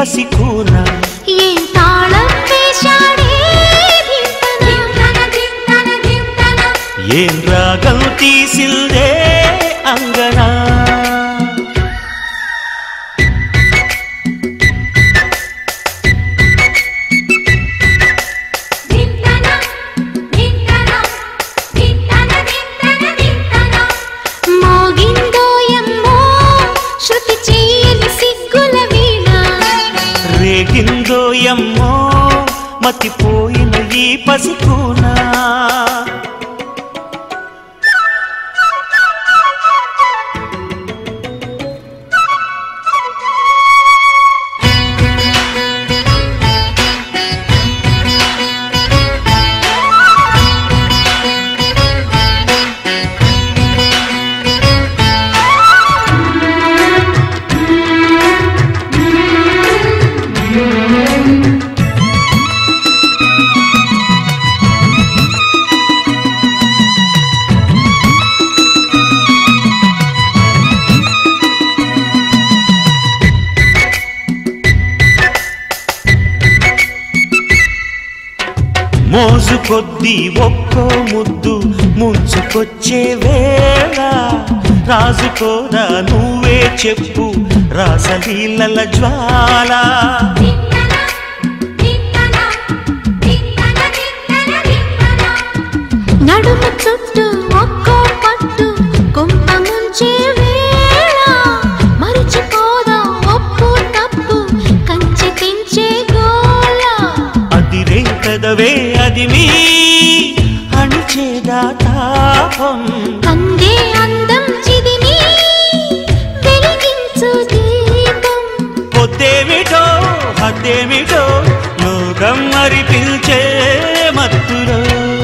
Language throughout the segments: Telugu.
పసికూన ఏం తాళం వేశాడే ధింతన ఏం రాగం తీసిందే అంగనా మోగిందోయమ్మో శృతి చేయని సిగ్గుల వీణ రేగిందో ఎమ్మో మతిపోయిన ఈ పసికూనా మోజు కొద్దీ ఒక్కో ముద్దు ముంచుకొచ్చే వేళ రాజుకోదా నువ్వే చెప్పు రాసలీలల జ్వాల నడుము చుట్టూ ఒక్కో పట్టు కొంప ముంచే వేళ మరిచిపోదా ఒప్పు తప్పు కంచి తెంచే గోల అదిరే కదవే అది మీ అణిచేదా తాపం కందే అందం చిదిమి వెలిగించు దీపం పొద్దేమిటో హద్దేమిటో లోకం మరి పిలిచే మత్తులో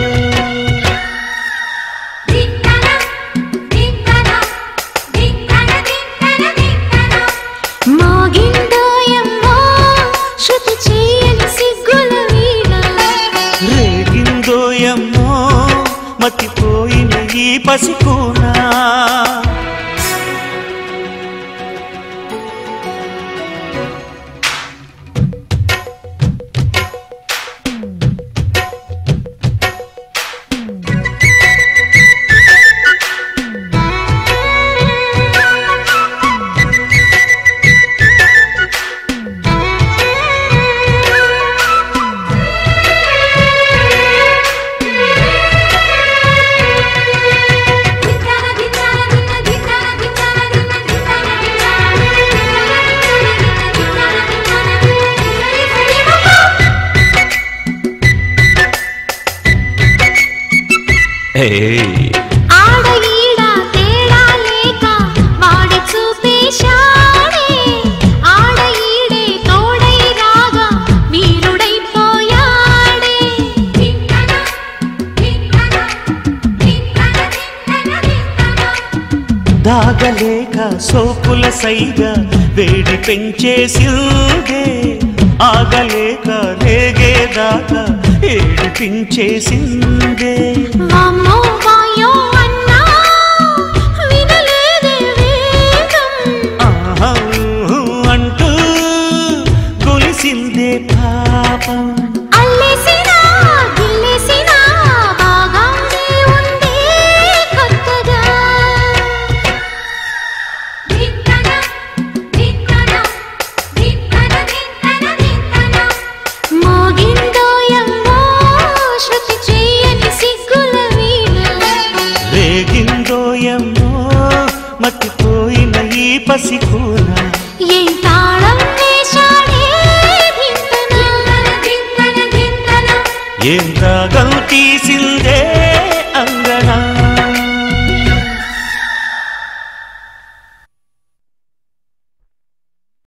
మోగిందోయమ్మో శృతి చేయని సిగ్గుల వీణ రేగిందో ఎమ్మో మతిపోయిన ఈ పసికూనా ఆడ ఈడ తేడా లేక వాడి చూపేశాడే ఆడ ఈడే తోడై రాగా వీరుడైపోయాడే దాగలేక సోకుల సైగా వేడి పెంచేసిందే ఆగలేక రేగేదాకా ఏడిపించేసిందే వామ్మో వాయో అన్నా వినలేదే వేగం ఆహా అంటూ కొలిసిందే పాపం అల్లేసినా గిల్లేసినా బాగానే ఉంది కొత్తగా మోగిందోయమ్మో శృతి చేయని సిగ్గుల వీణ రేగిందో ఎమ్మో మతిపోయిన ఈ పసికూన ఏం తాళం వేశాడే ధింతన ఏం రాగం తీసిందే